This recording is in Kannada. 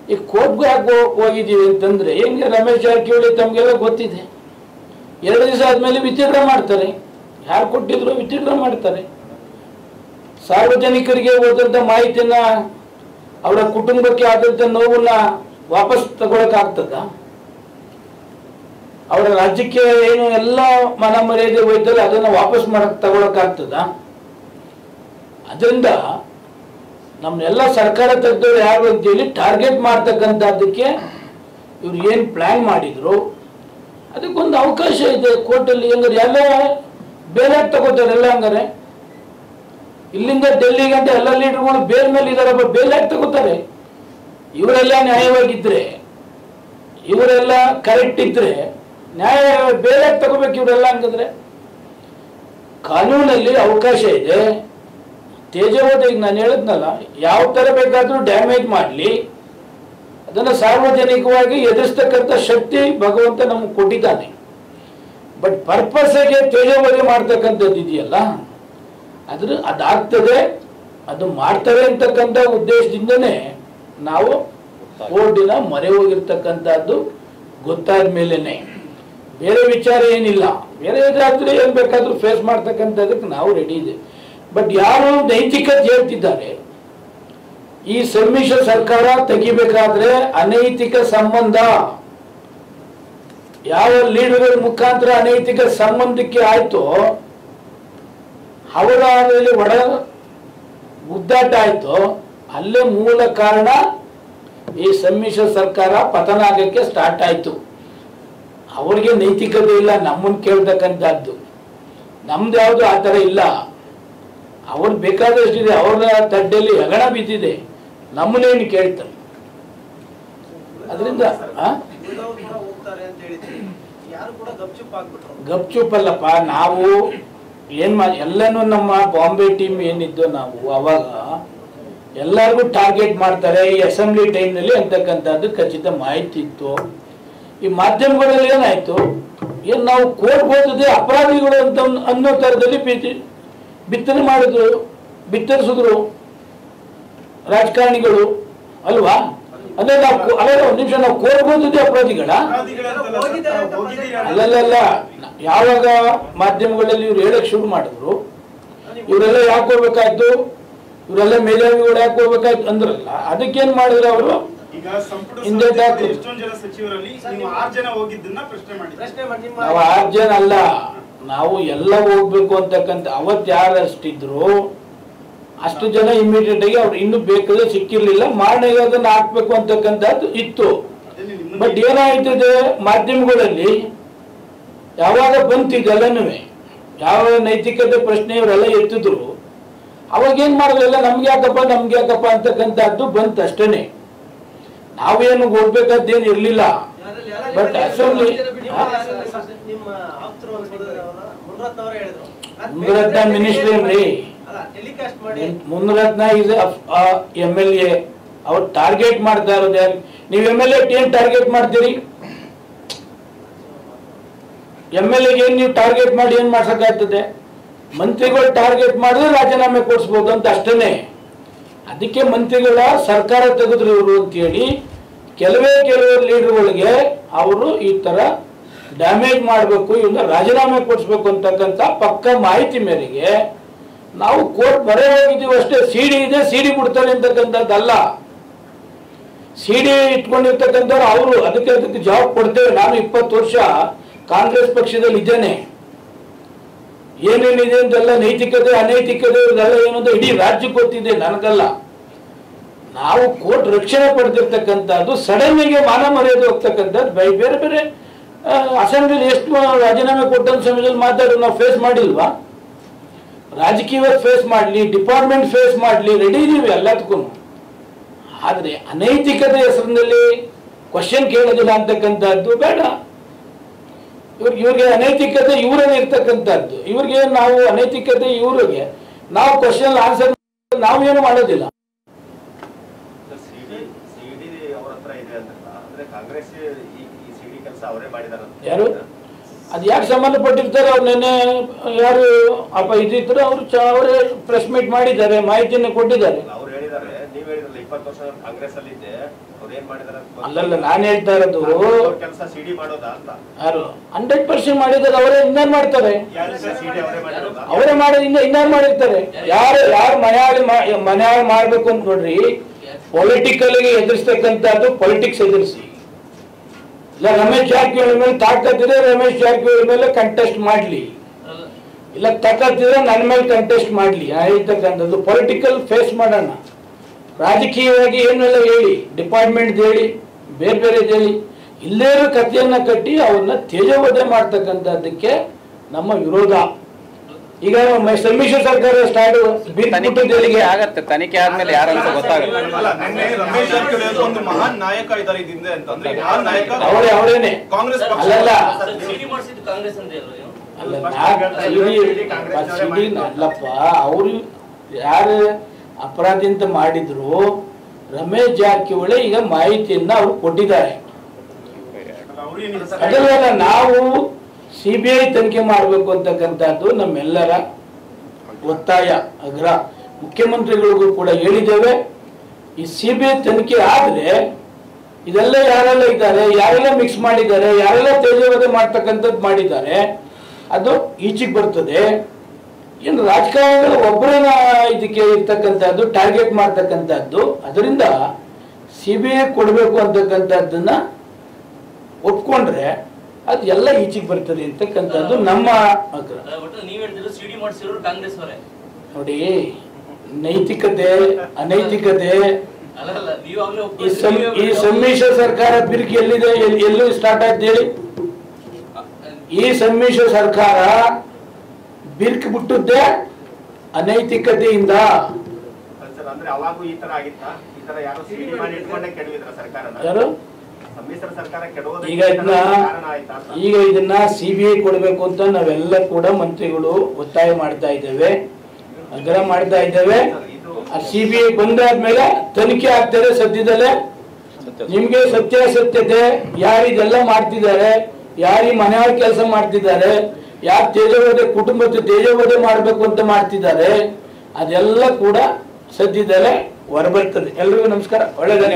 ಈ ಕೋರ್ಟ್ಗೆ ಯಾಕೆ ಹೋಗಿದ್ದೀವಿ ಅಂತಂದ್ರೆ ಹೆಂಗೆ ರಮೇಶ್ ಜಾರಕಿಹೊಳಿ ತಮಗೆಲ್ಲ ಗೊತ್ತಿದೆ ಎರಡು ದಿವಸ ಆದಮೇಲೆ ವಿತ್ಡ್ರಾ ಮಾಡ್ತಾರೆ ಯಾರು ಕೊಟ್ಟಿದ್ರು ವಿತ್ಡ್ರಾ ಮಾಡ್ತಾರೆ ಸಾರ್ವಜನಿಕರಿಗೆ ಹೋದಂಥ ಮಾಹಿತಿನ ಅವರ ಕುಟುಂಬಕ್ಕೆ ಆದಂಥ ನೋವನ್ನ ವಾಪಸ್ ತಗೊಳಕ್ಕಾಗ್ತದ ಅವರ ರಾಜ್ಯಕ್ಕೆ ಏನು ಎಲ್ಲ ಮನ ಮರ್ಯಾದೆ ಹೋಯ್ತಲ್ಲ ಅದನ್ನು ವಾಪಸ್ ಮಾಡಕ್ ತಗೊಳಕ್ಕಾಗ್ತದ ಅದರಿಂದ ನಮ್ಮನ್ನೆಲ್ಲ ಸರ್ಕಾರ ತೆಗೆದವ್ರು ಯಾರು ಅಂತೇಳಿ ಟಾರ್ಗೆಟ್ ಮಾಡ್ತಕ್ಕಂಥದ್ದಕ್ಕೆ ಇವ್ರು ಏನು ಪ್ಲ್ಯಾನ್ ಮಾಡಿದ್ರು ಅದಕ್ಕೊಂದು ಅವಕಾಶ ಇದೆ ಕೋರ್ಟಲ್ಲಿ ಹೆಂಗಾರೆ ಎಲ್ಲ ಬೇರೆ ತಗೋತಾರೆ ಎಲ್ಲ ಹಂಗಾರೆ ಇಲ್ಲಿಂದ ಡೆಲ್ಲಿಗಂತ ಎಲ್ಲ ಲೀಡರ್ಗಳು ಬೇಲ್ ಮೇಲೆ ಇದಾರಪ್ಪ ಬೇಲ್ ಯಾಕೆ ತಗೋತಾರೆ ಇವರೆಲ್ಲ ನ್ಯಾಯವಾಗಿದ್ರೆ ಇವರೆಲ್ಲ ಕರೆಕ್ಟ್ ಇದ್ರೆ ನ್ಯಾಯ ಬೇರೆ ಯಾಕೆ ತಗೋಬೇಕು ಇವರೆಲ್ಲ ಹಂಗಂದ್ರೆ ಕಾನೂನಲ್ಲಿ ಅವಕಾಶ ಇದೆ ತೇಜವೋದ ಈಗ ನಾನು ಹೇಳಿದ್ನಲ್ಲ ಯಾವ ಥರ ಬೇಕಾದರೂ ಡ್ಯಾಮೇಜ್ ಮಾಡಲಿ ಅದನ್ನು ಸಾರ್ವಜನಿಕವಾಗಿ ಎದುರಿಸ್ತಕ್ಕಂಥ ಶಕ್ತಿ ಭಗವಂತ ನಮಗೆ ಕೊಟ್ಟಿದ್ದಾನೆ ಬಟ್ ಪರ್ಪಸ್ಗೆ ತೇಜವಧೆ ಮಾಡ್ತಕ್ಕಂಥದ್ದು ಇದೆಯಲ್ಲ ಅದ್ರ ಅದಾಗ್ತದೆ ಅದು ಮಾಡ್ತಾರೆ ಅಂತಕ್ಕಂಥ ಉದ್ದೇಶದಿಂದನೇ ನಾವು ಕೋರ್ಟಿನ ಮೊರೆ ಹೋಗಿರ್ತಕ್ಕಂಥದ್ದು ಗೊತ್ತಾದ ಮೇಲೇನೆ ಬೇರೆ ವಿಚಾರ ಏನಿಲ್ಲ ಬೇರೆ ಇದಾದ್ರೆ ಏನ್ ಬೇಕಾದ್ರೂ ಫೇಸ್ ಮಾಡ್ತಕ್ಕಂಥದಕ್ಕೆ ನಾವು ರೆಡಿ ಇದೆ ಬಟ್ ಯಾರು ನೈತಿಕತೆ ಹೇಳ್ತಿದ್ದಾರೆ ಈ ಸಮ್ಮಿಶ್ರ ಸರ್ಕಾರ ತೆಗಿಬೇಕಾದ್ರೆ ಅನೈತಿಕ ಸಂಬಂಧ ಯಾವ ಲೀಡರ್ಗಳ ಮುಖಾಂತರ ಅನೈತಿಕ ಸಂಬಂಧಕ್ಕೆ ಆಯ್ತೋ ಅವರ ಮೇಲೆ ಒಡ ಗುದ್ದಾಟ ಆಯ್ತು ಅಲ್ಲೇ ಮೂಲ ಕಾರಣ ಈ ಸಮ್ಮಿಶ್ರ ಸರ್ಕಾರ ಪತನ ಆಗಕ್ಕೆ ಸ್ಟಾರ್ಟ್ ಆಯ್ತು ಅವ್ರಿಗೆ ನೈತಿಕತೆ ಇಲ್ಲ ನಮ್ಮನ್ನು ಕೇಳ್ತಕ್ಕಂಥದ್ದು ನಮ್ದು ಯಾವುದು ಆ ಥರ ಇಲ್ಲ ಅವ್ರು ಬೇಕಾದಷ್ಟಿದೆ ಅವ್ರ ತಡ್ಡಲ್ಲಿ ಹೆಗಣ ಬಿದ್ದಿದೆ ನಮ್ಮನ್ನೇನು ಕೇಳ್ತಾರೆ ಅದರಿಂದ ಆ? ಉಳಿದವ್ರು ಕೂಡ ಹೋಗ್ತಾರೆ ಅಂತ ಹೇಳಿದ್ರಿ ಯಾರು ಕೂಡ ಗಪ್ಚುಪ್ ಆಗ್ಬಿಟ್ರು ಗಪ್ಚುಪ್ ಅಲ್ಲಪ್ಪ ನಾವು ಏನ್ ಮಾ ಎಲ್ಲನೂ ನಮ್ಮ ಬಾಂಬೆ ಟೀಮ್ ಏನಿದ್ದು ನಾವು ಅವಾಗ ಎಲ್ಲರಿಗೂ ಟಾರ್ಗೆಟ್ ಮಾಡ್ತಾರೆ ಈ ಅಸೆಂಬ್ಲಿ ಟೈಮ್ನಲ್ಲಿ ಅಂತಕ್ಕಂಥದ್ದು ಖಚಿತ ಮಾಹಿತಿ ಇತ್ತು ಈ ಮಾಧ್ಯಮಗಳಲ್ಲಿ ಏನಾಯ್ತು ಏನು ನಾವು ಕೋರ್ಟ್ ಹೋದದೆ ಅಪರಾಧಿಗಳು ಅಂತ ಅನ್ನೋ ಥರದಲ್ಲಿ ಬಿತ್ತಿ ಬಿತ್ತನೆ ಮಾಡಿದ್ರು ಬಿತ್ತರಿಸಿದ್ರು ರಾಜಕಾರಣಿಗಳು ಅಲ್ವಾ ಅದೇ ನಾವು ಕೋ- ಅಲ್ಲ ಒಂದು ನಿಮಿಷ ನಾವು ಕೋರ್ಟ್ ಹೋದದೆ ಅಪರಾಧಿಗಳ ಅಪರಾಧಿಗಳಂತಲ್ಲ ಸರ್, ಹೋಗಿದ್ದಾರೆ ಅಂತ ತಾವು ಹೋಗಿದ್ದೀರಿ ಅಂತ. ಅಲ್ಲಲ್ಲ ಯಾವಾಗ ಮಾಧ್ಯಮಗಳಲ್ಲಿ ಇವ್ರು ಹೇಳಕ್ ಶುರು ಮಾಡಿದ್ರು ಇವರೆಲ್ಲ ಯಾಕೆ ಹೋಗ್ಬೇಕಾಯ್ತು ಇವರೆಲ್ಲ ಮೇಧಾವಿಗಳು ಯಾಕೆ ಹೋಗ್ಬೇಕಾಯ್ತು ಅಂದ್ರಲ್ಲ ಅದಕ್ಕೇನ್ ಮಾಡಿದ್ರು ಅವರು ಈಗ ಸಂಪುಟ ಹಿಂದೆ ಸಭೆಯಲ್ಲಿ ದಾಖಲು. ಎಷ್ಟೊಂದು ಜನ ಸಚಿವರಲ್ಲಿ ನೀವು ಆರು ಜನ ಹೋಗಿದ್ದನ್ನ ಪ್ರಶ್ನೆ ಮಾಡಿ ಪ್ರಶ್ನೆ ಮಾಡಿ ನಿಮ್ಮ ನಾವು ಆರು ಜನ ಅಲ್ಲ ನಾವು ಎಲ್ಲ ಹೋಗ್ಬೇಕು ಅಂತಕ್ಕಂಥ ಅವತ್ತು ಯಾರು ಅಷ್ಟಿದ್ರು ಅಷ್ಟು ಜನ ಇಮಿಡಿಯೇಟ್ ಆಗಿ ಅವ್ರು ಇನ್ನೂ ಬೇಕಾದ್ರೆ ಸಿಕ್ಕಿರ್ಲಿಲ್ಲ ಮಾರನೆಗೆ ಅದನ್ನ ಹಾಕ್ಬೇಕು ಅಂತಕ್ಕಂಥದ್ದು ಇತ್ತು ಅದನ್ನೇ ನಿಮ್ಮನ್ನ ಬಟ್ ಏನಾಯ್ತದೆ ಮಾಧ್ಯಮಗಳಲ್ಲಿ ಯಾವಾಗ ಬಂತು ಇದೆಲ್ಲನೂ ಯಾವ ನೈತಿಕತೆ ಪ್ರಶ್ನೆ ಇವರೆಲ್ಲ ಎತ್ತಿದ್ರು ಅವಾಗ ಏನ್ ಮಾಡಿದ್ರು ಎಲ್ಲ ನಮ್ಗೆ ಯಾಕಪ್ಪ ನಮ್ಗೆ ಯಾಕಪ್ಪ ಅಂತಕ್ಕಂಥದ್ದು ಬಂತು ಅಷ್ಟೇನೆ ನಾವೇನು ಹೋಗ್ಬೇಕಾದ್ದೇನು ಇರ್ಲಿಲ್ಲ ಬಟ್ ಅಸೆಂಬ್ಲಿ ನಿಮ್ಮ ಆಪ್ತರು ಅನ್ಸ್ಬೋದವ್ರ ಮುನ್ರತ್ನ ಅವರೇ ಹೇಳಿದ್ರು ಅದ್ ಮುನ್ರತ್ನ ಬೇರೆ minister ಏನ್ರಿ? ಅಲ್ಲ ಟೆಲಿಕಾಸ್ಟ್ ಮಾಡಿ Munirathna is M L A ಅವ್ರು ಟಾರ್ಗೆಟ್ ಮಾಡ್ತಾ ಇರೋದು ಯಾರು ನೀವು ಎಮ್ ಎಲ್ ಎ ಏನ್ ಟಾರ್ಗೆಟ್ ಮಾಡ್ತೀರಿ ಎಮ್ ಎಲ್ ಎಗೆ ನೀವು ಟಾರ್ಗೆಟ್ ಮಾಡಿ ಏನ್ ಮಾಡ್ಸಕ್ಕಾಗ್ತದೆ ಮಂತ್ರಿಗಳು ಟಾರ್ಗೆಟ್ ಮಾಡಿದ್ರೆ ರಾಜೀನಾಮೆ ಕೊಡಿಸ್ಬೋದು ಅಂತ ಅಷ್ಟೇನೆ ಅದಕ್ಕೆ ಮಂತ್ರಿಗಳ ಸರ್ಕಾರ ತೆಗೆದ್ರು ಇವರು ಅಂತೇಳಿ ಕೆಲವೇ ಕೆಲವೇ ಲೀಡರ್ಗಳಿಗೆ ಅವರು ಈ ತರ ಡ್ಯಾಮೇಜ್ ಮಾಡಬೇಕು ಇವ್ರನ್ನ ರಾಜೀನಾಮೆ ಕೊಡಿಸ್ಬೇಕು ಅಂತಕ್ಕಂಥ ಪಕ್ಕ ಮಾಹಿತಿ ಮೇರೆಗೆ ನಾವು ಕೋರ್ಟ್ ಬರೇ ಹೋಗಿದ್ದೀವಿ ಅಷ್ಟೇ ಸಿಡಿ ಇದೆ ಸಿಡಿ ಬಿಡ್ತಾರೆ ಅಂತಕ್ಕಂಥದ್ದಲ್ಲ ಸಿಡಿ ಇಟ್ಕೊಂಡಿರ್ತಕ್ಕಂಥವ್ರು ಅವರು ಅದಕ್ಕೆ ಅದಕ್ಕೆ ಜವಾಬ್ ಕೊಡ್ತೇವೆ ನಾನು ಇಪ್ಪತ್ತು ವರ್ಷ ಕಾಂಗ್ರೆಸ್ ಪಕ್ಷದಲ್ಲಿ ಇದ್ದೇನೆ ಏನೇನಿದೆ ಅಂತೆಲ್ಲ ನೈತಿಕತೆ ಅನೈತಿಕತೆ ಇದೆಲ್ಲ ಏನು ಅಂತ ಇಡೀ ರಾಜ್ಯಕ್ಕೆ ಗೊತ್ತಿದೆ ನನಗಲ್ಲ ನಾವು ಕೋರ್ಟ್ ರಕ್ಷಣೆ ಪಡೆದಿರ್ತಕ್ಕಂಥದ್ದು ಸಡನ್ ಆಗಿ ಮಾನ ಮರ್ಯಾದೆ ಹೋಗ್ತಕ್ಕಂಥದ್ದು ಬೈ ಬೇರೆ ಬೇರೆ ಅಸೆಂಬ್ಲಿ ಎಷ್ಟು ರಾಜೀನಾಮೆ ಕೊಟ್ಟಂತ ಸಮಯದಲ್ಲಿ ಮಾತಾಡೋದು ನಾವು ಫೇಸ್ ಮಾಡಿಲ್ವಾ ರಾಜಕೀಯ ಫೇಸ್ ಮಾಡಲಿ ಡಿಪಾರ್ಟ್ಮೆಂಟ್ ಫೇಸ್ ಮಾಡಲಿ ರೆಡಿ ಇದೀವಿ ಎಲ್ಲದಕ್ಕೂ ಆದರೆ ಅನೈತಿಕತೆ ಹೆಸರಿನಲ್ಲಿ ಕ್ವಶನ್ ಕೇಳೋದಿಲ್ಲ ಅಂತಕ್ಕಂಥದ್ದು ಬೇಡ ಇವ್ರಿಗೆ ಇವ್ರಿಗೆ ಅನೈತಿಕತೆ ಇವರಲ್ಲಿ ಇರ್ತಕ್ಕಂಥದ್ದು ಇವ್ರಿಗೆ ನಾವು ಅನೈತಿಕತೆ ಇವ್ರಿಗೆ ನಾವು ಕ್ವಶನ್ ಆನ್ಸರ್ ನಾವೇನು ಮಾಡೋದಿಲ್ಲ ಸಿಡಿ ಸಿಡಿ ಅವ್ರ ಹತ್ರ ಇದೆ ಅಂತಲ್ಲ ಅಂದ್ರೆ ಕಾಂಗ್ರೆಸ್ ಈ ಈ ಸಿಡಿ ಕೆಲಸ ಅವರೇ ಮಾಡಿದಾರ ಯಾರು? ಅದು ಯಾಕೆ ಸಂಬಂಧಪಟ್ಟಿರ್ತಾರೆ ಅವ್ರು ನೆನ್ನೆ ಯಾರು ಅಪ್ಪ ಇದ್ದಿದ್ರು ಅವರು ಅವರೇ ಪ್ರೆಸ್ ಮೀಟ್ ಮಾಡಿದ್ದಾರೆ ಮಾಹಿತಿಯನ್ನು ಕೊಟ್ಟಿದ್ದಾರೆ ಅವ್ರು ಹೇಳಿದಾರೆ ನೀವ್ ಹೇಳಿದ್ರಲ್ಲ ಇಪ್ಪತ್ತು ವರ್ಷ ಕಾಂಗ್ರೆಸ್ ಅಲ್ಲಿ ಇದ್ದೆ ಅವ್ರು ಏನ್ ಮಾಡಿದಾರೆ ಅಂತ ಗೊತ್ತಿಲ್ಲ. ಅಲ್ಲಲ್ಲ ನಾನು ಹೇಳ್ತಾ ಇರೋದು ಅವ್ರ ಕೆಲಸ ಸಿಡಿ ಮಾಡೋದಾ ಅಂತ ಯಾರು ಹಂಡ್ರೆಡ್ ಪರ್ಸೆಂಟ್ ಮಾಡಿದ್ರೆ ಅವರೇ ಇನ್ನೇನ್ ಮಾಡ್ತಾರೆ ಯಾರು ಸರ್ ಸಿಡಿ ಅವರೇ ಮಾಡಿರೋದಾ ಅವರೇ ಮಾಡೋದು ಇನ್ನ ಇನ್ನಾರು ಮಾಡಿರ್ತಾರೆ ಯಾರು ಯಾರು ಮನೆಯಾಳಿ ಮನೆಯಾಳಿ ಮಾಡ್ಬೇಕು ಅಂತ ನೋಡ್ರಿ ಪೊಲಿಟಿಕಲ್ ಎದುರಿಸ್ತಕ್ಕಂಥದ್ದು ಪೊಲಿಟಿಕ್ಸ್ ಎದುರಿಸಿ ಇಲ್ಲ ರಮೇಶ್ ಜಾರಕಿಹೊಳಿ ಮೇಲೆ ತಾಕತ್ತಿದ್ರೆ ರಮೇಶ್ ಜಾರಕಿಹೊಳಿ ಮೇಲೆ ಕಂಟೆಸ್ಟ್ ಮಾಡ್ಲಿ ಇಲ್ಲ ತಾಕತ್ತಿದ್ರೆ ನನ್ನ ಮೇಲೆ ಕಂಟೆಸ್ಟ್ ಮಾಡ್ಲಿ ನಾ ಹೇಳ್ತಕ್ಕಂಥದ್ದು ಪೊಲಿಟಿಕಲ್ ಫೇಸ್ ಮಾಡೋಣ ರಾಜಕೀಯವಾಗಿ ಏನೆಲ್ಲ ಹೇಳಿ ಡಿಪಾರ್ಟ್ಮೆಂಟ್ ಹೇಳಿ ಬೇರೆ ಬೇರೆ ಹೇಳಿ ಇಲ್ಲೇ ಇರೋ ಕಥೆಯನ್ನ ಕಟ್ಟಿ ಅವ್ರನ್ನ ತೇಜೋವಧೆ ಮಾಡ್ತಕ್ಕಂಥದ್ದಕ್ಕೆ ನಮ್ಮ ವಿರೋಧ ಈಗ ಮ- ಸಮ್ಮಿಶ್ರ ಸರ್ಕಾರ ಸ್ಟಾರ್ಟ್ ತನಿಖೆ ಆಗತ್ತೆ ತನಿಖೆ ಆದ್ಮೇಲೆ ಯಾರಂತ ಗೊತ್ತಾಗುತ್ತೆ ಅಲ್ಲ ನಿನ್ನೆ ರಮೇಶ್ ಜಾರಕಿಹೊಳಿ ಅವರು ಒಂದು ಮಹಾನ್ ನಾಯಕ ಇದ್ದಾರೆ ಈ ಹಿಂದೆ ಅಂತಂದ್ರೆ ಈ ಮಹಾನ್ ನಾಯಕ ಅವರೇ ಅವರೇನೆ ಕಾಂಗ್ರೆಸ್ ಪಕ್ಷ ಅಲ್ಲಲ್ಲ ಸಿಡಿ ಮಾಡಿಸಿದ್ದು ಕಾಂಗ್ರೆಸ್ ಅಂತ ಹೇಳೋದು ನೀವು? ಅಲ್ಲ ನಾ- ಇಡೀ- ಸಿಡಿ ಅಲ್ಲಪ್ಪ ಅವರು ಯಾರು ಅಪರಾಧಿ ಅಂತ ಮಾಡಿದ್ರು ರಮೇಶ್ ಜಾರಕಿಹೊಳಿ ಈಗ ಮಾಹಿತಿಯನ್ನ ಅವ್ರು ಕೊಟ್ಟಿದ್ದಾರೆ ಅವ್ರೇನಿಲ್ಲ ಸರ್ ಅದಲ್ಲ ನಾವು ಸಿ ಬಿ ಐ ತನಿಖೆ ಮಾಡಬೇಕು ಅಂತಕ್ಕಂಥದ್ದು ನಮ್ಮೆಲ್ಲರ ಒತ್ತಾಯ ಆಗ್ರಹ ಮುಖ್ಯಮಂತ್ರಿಗಳಿಗೂ ಕೂಡ ಹೇಳಿದ್ದೇವೆ ಈ ಸಿ ಬಿ ಐ ತನಿಖೆ ಆದ್ರೆ ಇದೆಲ್ಲ ಯಾರೆಲ್ಲ ಇದ್ದಾರೆ ಯಾರೆಲ್ಲ ಮಿಕ್ಸ್ ಮಾಡಿದ್ದಾರೆ ಯಾರೆಲ್ಲ ತೇಜೋವಧೆ ಮಾಡ್ತಕ್ಕಂಥದ್ದು ಮಾಡಿದ್ದಾರೆ ಅದು ಈಚೆಗೆ ಬರ್ತದೆ ಏನು ರಾಜಕಾರಣಿಗಳು ಒಬ್ಬರೇನ ಇದಕ್ಕೆ ಇರ್ತಕ್ಕಂಥದ್ದು ಟಾರ್ಗೆಟ್ ಮಾಡ್ತಕ್ಕಂಥದ್ದು ಅದರಿಂದ ಸಿ ಬಿ ಐ ಕೊಡಬೇಕು ಅಂತಕ್ಕಂಥದ್ದನ್ನ ಒಪ್ಕೊಂಡ್ರೆ ಅದು ಎಲ್ಲ ಈಚೆಗೆ ಬರ್ತದೆ ಅಂತಕ್ಕಂಥದ್ದು ನಮ್ಮ ಆಗ್ರಹ ಅಲ್ಲ, ಒಟ್ಟು ನೀವ್ ಹೇಳ್ತಿರೋ ಸಿಡಿ ಮಾಡಿಸಿರೋರು ಕಾಂಗ್ರೆಸ್ ಅವರೇ ನೋಡಿ ನೈತಿಕತೆ ಅನೈತಿಕತೆ ಅಲ್ಲ ಅಲ್ಲ ನೀವಾಗ್ಲೇ ಈ ಸಮ್ ಈ ಸಮ್ಮಿಶ್ರ ಸರ್ಕಾರ ಬಿರುಕು ಎಲ್ಲಿದೆ ಎಲ್ಲಿ- ಎಲ್ಲೂ ಸ್ಟಾರ್ಟ್ ಆಯ್ತು ಹೇಳಿ ಈ ಸಮ್ಮಿಶ್ರ ಸರ್ಕಾರ ಬಿರುಕು ಬಿಟ್ಟದ್ದೇ ಅನೈತಿಕತೆಯಿಂದ ಸರ್ ಅಂದ್ರೆ ಅವಾಗೂ ಈ ತರ ಆಗಿತ್ತಾ ಈ ತರ ಯಾರು ಸಿಡಿ ಮಾಡಿ ಇಟ್ಕೊಂಡೆ ಕೆಡವಿದ್ರ ಸರ್ಕಾರನ ಯಾರು ಸಮ್ಮಿಶ್ರ ಸರ್ಕಾರ ಕೆಡವೋದಕ್ಕೆ ಈಗ ಇದನ್ನ ಕಾರಣ ಆಯ್ತಾ ಅಂತ ಈಗ ಇದನ್ನ ಸಿ ಬಿ ಐ ಕೊಡಬೇಕು ಅಂತ ನಾವೆಲ್ಲ ಕೂಡ ಮಂತ್ರಿಗಳು ಒತ್ತಾಯ ಮಾಡ್ತಾ ಇದ್ದೇವೆ ಆಗ್ರಹ ಮಾಡ್ತಾ ಇದ್ದೇವೆ ಆ ಸಿ ಬಿ ಐ ಬಂದಾದ್ಮೇಲೆ ತನಿಖೆ ಆಗ್ತದೆ ಸದ್ಯದಲ್ಲೇ ನಿಮ್ಗೆ ಸತ್ಯಾಸತ್ಯತೆ ಯಾರು ಇದೆಲ್ಲ ಮಾಡ್ತಿದ್ದಾರೆ ಯಾರು ಈ ಮನೆಯವ್ರ ಕೆಲಸ ಮಾಡ್ತಿದ್ದಾರೆ ಯಾರು ತೇಜೋವಧೆ ಕುಟುಂಬದ ತೇಜೋವಧೆ ಮಾಡಬೇಕು ಅಂತ ಮಾಡ್ತಿದ್ದಾರೆ ಅದೆಲ್ಲ ಕೂಡ ಸದ್ಯದಲ್ಲೇ ಹೊರಬರ್ತದೆ ಎಲ್ರಿಗೂ ನಮಸ್ಕಾರ ಒಳ್ಳೆಯದ